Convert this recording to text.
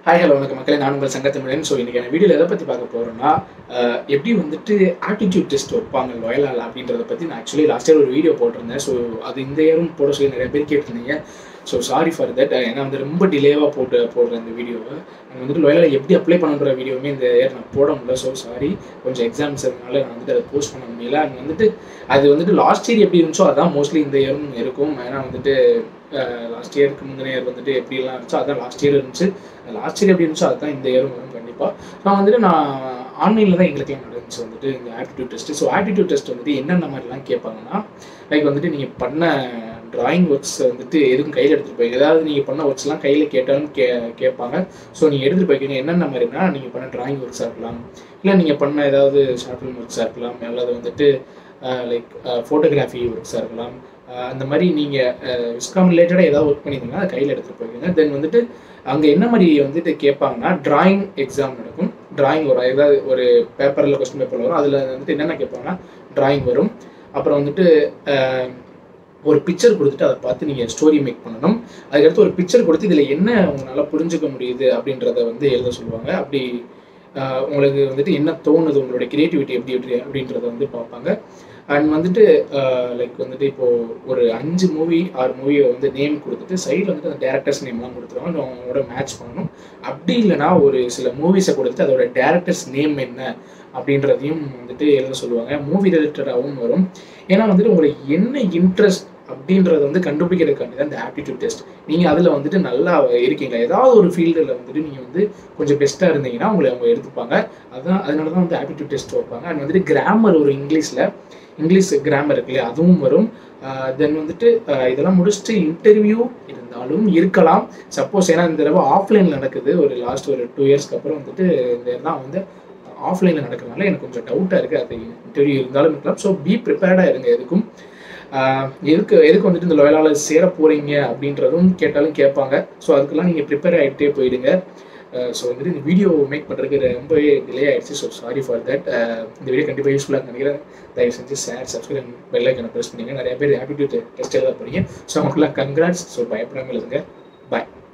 hi hello வணக்கம் மக்களே நான் உங்கள் சங்கத்தமிழன் ஸோ இன்றைக்கான வீடியோவில் எதை பற்றி பார்க்க போகிறோம்னா அஹ், எப்படி வந்துட்டு ஆட்டிடியூட் டெஸ்ட் வைப்பாங்க லோயலால் அப்படின்றத பற்றி நான் ஆக்சுவலி லாஸ்ட் இயர் ஒரு வீடியோ போட்டிருந்தேன் ஸோ அது இந்த இயரும் போட சொல்லி நிறைய பேர் கேட்டிருந்தீங்க ஸோ சாரி ஃபார் தட் ஏன்னா வந்து ரொம்ப டிலேவாக போட்டு போடுறேன் இந்த வீடியோவை நான் வந்துட்டு லோயலால் எப்படி அப்ளை பண்ணுற வீடியோவுமே இந்த இயர் நான் போட முடியல ஸோ சாரி கொஞ்சம் எக்ஸாம்ஸ் இருந்தனால நான் வந்துட்டு அதை போஸ்ட் பண்ண முடியல அண்ட் வந்துட்டு அது வந்துட்டு லாஸ்ட் இயர் எப்படி இருந்துச்சோ அதான் மோஸ்ட்லி இந்த இயரும் இருக்கும் ஏன்னா வந்துட்டு லாஸ்ட் இயருக்கு முந்தின இயர் வந்துட்டு எப்படிலாம் இருந்துச்சோ அதான் லாஸ்ட் இயர் இருந்துச்சு லாஸ்ட் இயர் எப்படி இருந்துச்சோ அதுதான் இந்த இயரும் வரும் கண்டிப்பாக நான் வந்துட்டு நான் ஆன்லைனில் தான் எங்களுக்குலாம் நடந்துச்சு வந்துட்டு இந்த aptitude test so aptitude test வந்துட்டு என்னென்ன மாதிரிலாம் கேட்பாங்கன்னா லைக் வந்துட்டு நீங்கள் பண்ண டிராயிங் ஒர்க்ஸ் வந்துட்டு எதுக்கும் கையில் எடுத்துகிட்டு போய் ஏதாவது நீங்கள் பண்ண ஒர்க்ஸ்லாம் கையில் கேட்டாலும் கே கேட்பாங்க ஸோ நீங்கள் எடுத்துகிட்டு போய்க்கீங்க என்னென்ன மாதிரினா நீங்கள் பண்ண டிராயிங் ஒர்க்ஸாக இருக்கலாம் இல்லை நீங்கள் பண்ண ஏதாவது ஷார்ட் ஃபிலிம் ஒர்க்ஸாக இருக்கலாம் அல்லது வந்துட்டு லைக் ஃபோட்டோகிராஃபி ஒர்க்ஸாக இருக்கலாம் அஹ் அந்த மாதிரி நீங்கள் விஸ்காம் ரிலேட்டடாக ஏதாவது ஒர்க் பண்ணியிருந்தீங்கன்னா அதை கையில் எடுத்துகிட்டு போய்க்கோங்க தென் வந்துட்டு அங்கே என்ன மாதிரி வந்துட்டு கேட்பாங்கன்னா டிராயிங் எக்ஸாம் நடக்கும் டிராயிங் வரும் ஏதாவது ஒரு பேப்பரில் கொஸ்டின் பேப்பர் வரும் அதில் வந்துட்டு என்னென்ன கேட்பாங்கன்னா டிராயிங் வரும் அப்புறம் வந்துட்டு அஹ், ஒரு பிக்சர் கொடுத்துட்டு அதை பார்த்து நீங்கள் ஸ்டோரி மேக் பண்ணணும் அதுக்கடுத்து ஒரு பிக்சர் கொடுத்து இதில் என்ன உங்களால் புரிஞ்சுக்க முடியுது அப்படின்றத வந்து எழுத சொல்லுவாங்க அப்படி அஹ், உங்களுக்கு வந்துட்டு என்ன தோணுது உங்களுடைய கிரியேட்டிவிட்டி எப்படி எப்படி அப்படின்றத வந்து பார்ப்பாங்க அண்ட் வந்துட்டு லைக் வந்துட்டு இப்போ ஒரு அஞ்சு மூவி ஆறு மூவியை வந்து நேம் கொடுத்துட்டு சைடில் வந்துட்டு அந்த டேரக்டர்ஸ் நேம்லாம் கொடுத்துருவாங்க அவங்களோட மேட்ச் பண்ணணும் அப்படி இல்லைன்னா ஒரு சில மூவிஸை கொடுத்துட்டு அதோட டேரக்டர்ஸ் நேம் என்ன அப்படின்றதையும் வந்துட்டு எழுத சொல்லுவாங்க மூவி ரிலேட்டடாகவும் வரும் ஏன்னா வந்துட்டு உங்களுக்கு என்ன இன்ட்ரெஸ்ட் அப்படின்றத வந்து கண்டுபிடிக்கிறதுக்காண்டி தான் இந்த ஆப்டிடியூட் டெஸ்ட் நீங்கள் அதில் வந்துட்டு நல்லா இருக்கீங்களா ஏதாவது ஒரு ஃபீல்டில் வந்துட்டு நீங்கள் வந்து கொஞ்சம் பெஸ்ட்டாக இருந்தீங்கன்னா உங்களை அவங்க எடுத்துப்பாங்க அதான் அதனால தான் வந்து ஆப்டிடியூட் டெஸ்ட் வைப்பாங்க அண்ட் வந்துட்டு கிராமர் ஒரு இங்கிலீஷில் இங்கிலீஷ் கிராமர் இருக்கு இல்லையா அதுவும் வரும் தென் வந்துட்டு அஹ் இதெல்லாம் முடிச்சுட்டு இன்டர்வியூ இருந்தாலும் இருக்கலாம் சப்போஸ் ஏன்னா இந்த தடவை ஆஃப்லைனில் நடக்குது ஒரு லாஸ்ட் ஒரு டூ இயர்ஸ்க்கு அப்புறம் வந்துட்டு இந்த இதெல்லாம் வந்து ஆஃப்லைனில் நடக்கிறதுனால எனக்கு கொஞ்சம் டவுட்டாக இருக்குது அது இன்டர்வியூ இருந்தாலும் இருக்கலாம் ஸோ பி ப்ரிப்பேர்டாக இருங்க எதுக்கும் ஆஹ் எதுக்கு எதுக்கு வந்துட்டு இந்த லோயலால் சேர போகிறீங்க அப்படின்றதும் கேட்டாலும் கேட்பாங்க ஸோ அதுக்கெல்லாம் நீங்கள் ப்ரிப்பேர் ஆகிட்டே போயிடுங்க ஸோ வந்துட்டு இந்த வீடியோ மேக் பண்ணுறதுக்கு ரொம்பவே டிலே ஆயிடுச்சு ஸோ சாரி ஃபார் தட் இந்த வீடியோ கண்டிப்பாக யூஸ்ஃபுல்லாக நினைக்கிறேன் தயவு செஞ்சு ஷேர் சப்ஸ்கிரைப் பெல் ஐக்கனை ப்ரெஸ் பண்ணுங்க நிறைய பேர் ஆப்டிடியூட் டெஸ்ட் எழுத போறீங்க ஸோ அவங்களுக்குலாம் கங்க்ராட்ஸ் ஸோ பயப்படாமல் எழுதுங்க பாய்